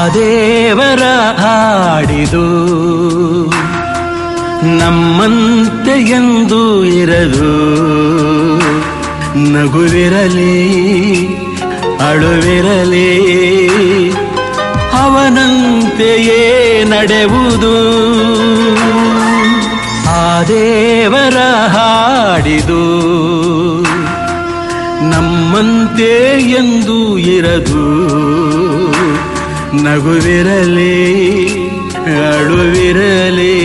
ದೇವರ ಹಾಡಿದು ನಮ್ಮಂತೆ ಎಂದು ಇರದು ನಗುವಿರಲಿ ಅಳುವಿರಲಿ ಅವನಂತೆಯೇ ನಡೆವುದು ಆ ದೇವರ ಹಾಡಿದು ನಮ್ಮಂತೆ ಎಂದು ಇರದು ನಗುವಿರಲಿ ಅಳುವಿರಲಿ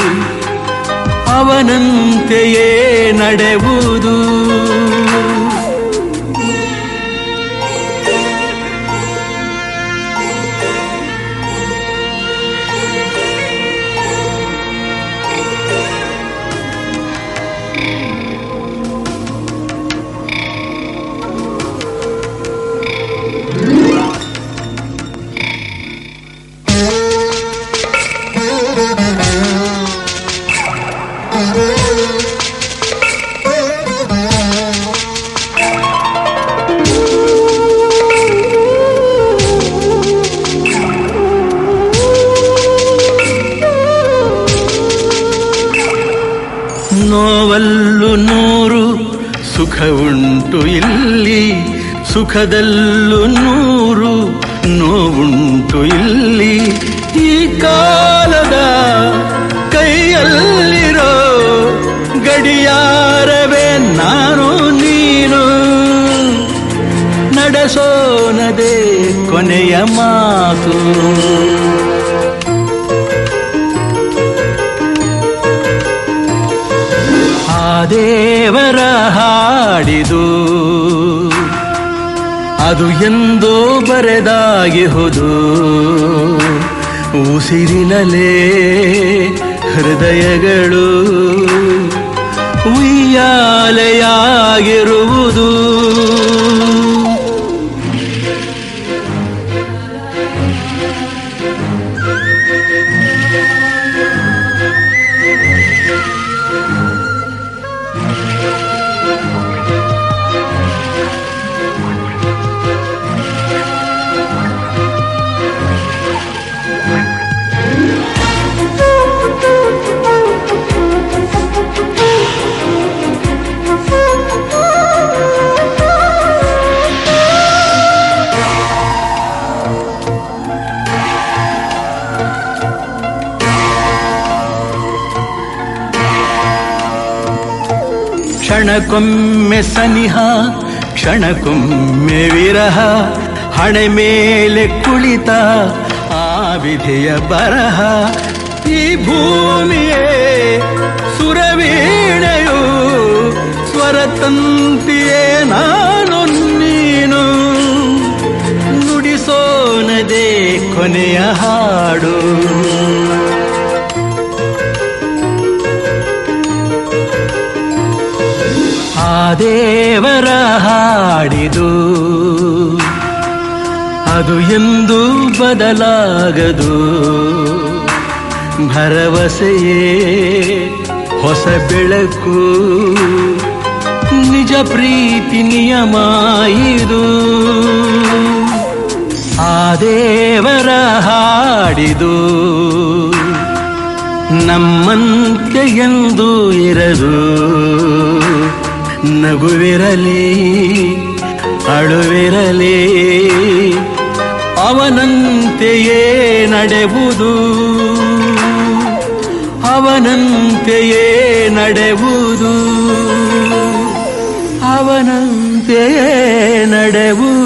ಅವನಂತೆಯೇ ನಡೆವುದು ನೋವಲ್ಲು ನೂರು ಸುಖ ಉಂಟು ಇಲ್ಲಿ ಸುಖದಲ್ಲೂ ನೂರು ನೋವುಂಟು ಇಲ್ಲಿ ಈ ಕಾಲದ ಕೈಯಲ್ಲಿರೋ ಗಡಿಯಾರವೇ ನಾನು ನೀನು ನಡೆಸೋನದೇ ಕೊನೆಯ ಮಾತು ಆ ದೇವರ ಹಾಡಿದು ಅದು ಎಂದೋ ಬರೆದಾಗಿಹುದು ಉಸಿರಿನಲೇ ಹೃದಯಗಳು ಉಯ್ಯಾಲೆಯಾಗಿರುವುದು ಕ್ಷಣಕ್ಕೊಮ್ಮೆ ಸನಿಹ ಕ್ಷಣಕ್ಕೊಮ್ಮೆ ವಿರಹ ಹಣೆ ಮೇಲೆ ಕುಳಿತ ಆ ವಿಧಿಯ ಬರಹ ಈ ಭೂಮಿಯೇ ಸುರವೀಣೆಯು ಸ್ವರತಂತಿಯೇ ನಾನು ನೀನು ನುಡಿಸೋನದೇ ಕೊನೆಯ ಹಾಡು ಆ ದೇವರ ಹಾಡಿದು ಅದು ಎಂದು ಬದಲಾಗದು ಭರವಸೆಯೇ ಹೊಸ ಬೆಳಕು ನಿಜ ಪ್ರೀತಿ ನಿಯಮ ಇದು ಆ ದೇವರ ಹಾಡಿದು ನಮ್ಮಂತೆ ಎಂದು ಇರದು ನಗುವಿರಲಿ ಅಳುವಿರಲಿ ಅವನಂತೆಯೇ ನಡೆವುದು ಅವನಂತೆಯೇ ನಡೆವುದು ಅವನಂತೆಯೇ ನಡೆವುದು